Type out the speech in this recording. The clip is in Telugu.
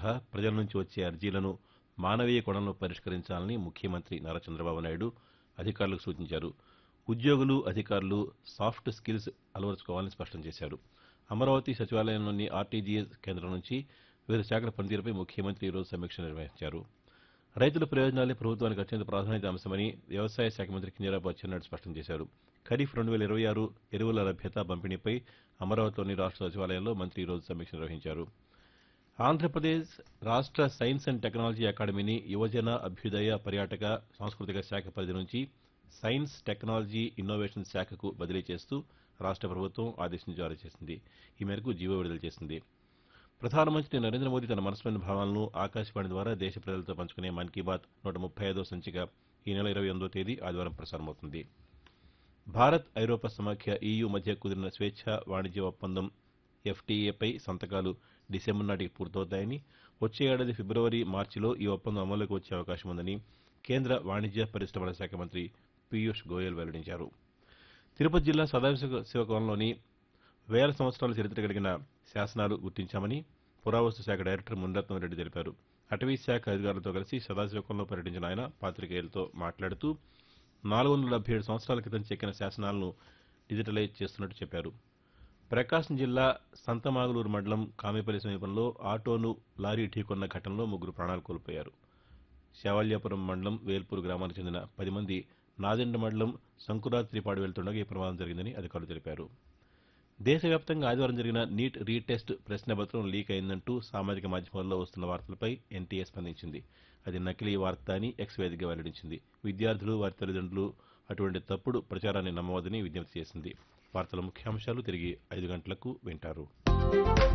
సహా ప్రజల నుంచి వచ్చే అర్జీలను మానవీయ కోణంలో పరిష్కరించాలని ముఖ్యమంత్రి నారా చంద్రబాబు నాయుడు అధికారులకు సూచించారు ఉద్యోగులు అధికారులు సాఫ్ట్ స్కిల్స్ అలవరుచుకోవాలని స్పష్టం చేశారు అమరావతి సచివాలయంలోని ఆర్టీజీఎస్ కేంద్రం నుంచి వివిధ శాఖల పనితీరుపై ముఖ్యమంత్రి ఈరోజు సమీక్ష నిర్వహించారు రైతుల ప్రయోజనాలే ప్రభుత్వానికి అత్యంత ప్రాధాన్యత అంశమని వ్యవసాయ శాఖ మంత్రి కింజరాపు అచ్చెన్నాయుడు స్పష్టం చేశారు ఖరీఫ్ రెండు వేల ఇరవై ఆరు ఎరువుల లభ్యత పంపిణీపై అమరావతిలోని రాష్ట్ర సచివాలయంలో మంత్రి ఈరోజు సమీక్ష నిర్వహించారు ఆంధ్రప్రదేశ్ రాష్ట్ర సైన్స్ అండ్ టెక్నాలజీ అకాడమీని యువజన అభ్యుదయ పర్యాటక సాంస్కృతిక శాఖ పరిధి నుంచి సైన్స్ టెక్నాలజీ ఇన్నోవేషన్ శాఖకు బదిలీ చేస్తూ రాష్ట్ర ప్రభుత్వం ఆదేశం జారీ చేసింది ఈ మేరకు జీవో విడుదల చేసింది ప్రధానమంత్రి నరేంద్ర మోదీ తన మనసులోని భావాలను ఆకాశవాణి ద్వారా దేశ ప్రజలతో పంచుకునే మన్ కీ బాత్ నూట ముప్పై ఐదో సంచిక ఈ నెల ఇరవై ఎనిమిదో తేదీ ఆదివారం ప్రసారమవుతుంది భారత్ ఐరోపా సమాఖ్య ఈయూ మధ్య కుదిరిన స్వేచ్ఛ వాణిజ్య ఒప్పందం ఎఫ్టీఏపై సంతకాలు డిసెంబర్ నాటికి పూర్తవుతాయని వచ్చే ఏడాది ఫిబ్రవరి మార్చిలో ఈ ఒప్పందం అమల్లోకి వచ్చే అవకాశం ఉందని కేంద్ర వాణిజ్య పరిశ్రమల శాఖ మంత్రి పీయూష్ గోయల్ వెల్లడించారు తిరుపతి జిల్లా సదాశివ శివకోణంలోని వేల సంవత్సరాల చరిత్ర కలిగిన శాసనాలు గుర్తించామని పురావస్తు శాఖ డైరెక్టర్ మునిరత్నం రెడ్డి తెలిపారు అటవీ శాఖ అధికారులతో కలిసి సదాశివకంలో పర్యటించిన ఆయన పాతికేయులతో మాట్లాడుతూ నాలుగు వందల డెబ్బై ఏడు సంవత్సరాల క్రితం చెక్కిన శాసనాలను డిజిటలైజ్ చేస్తున్నట్టు చెప్పారు ప్రకాశం జిల్లా సంతమాగులూరు మండలం కామేపల్లి సమీపంలో ఆటోను లారీ ఢీకొన్న ఘటనలో ముగ్గురు ప్రాణాలు కోల్పోయారు శావల్యాపురం మండలం వేల్పూర్ గ్రామానికి చెందిన పది మంది నాదెండ మండలం శంకురాత్రిపాడు వెళ్తుండగా ఈ ప్రమాదం జరిగిందని అధికారులు తెలిపారు దేశవ్యాప్తంగా ఆదివారం జరిగిన నీట్ రీటెస్ట్ ప్రశ్నపత్రం లీక్ అయిందంటూ సామాజిక మాధ్యమాల్లో వస్తున్న వార్తలపై ఎన్టీఏ స్పందించింది అది నకిలీ వార్త అని ఎక్స్ వేదికగా వెల్లడించింది విద్యార్థులు వారి తల్లిదండ్రులు అటువంటి తప్పుడు ప్రచారాన్ని నమ్మవద్దని విజ్ఞప్తి చేసింది వార్తల ముఖ్యాంశాలు తిరిగి ఐదు గంటలకు వింటారు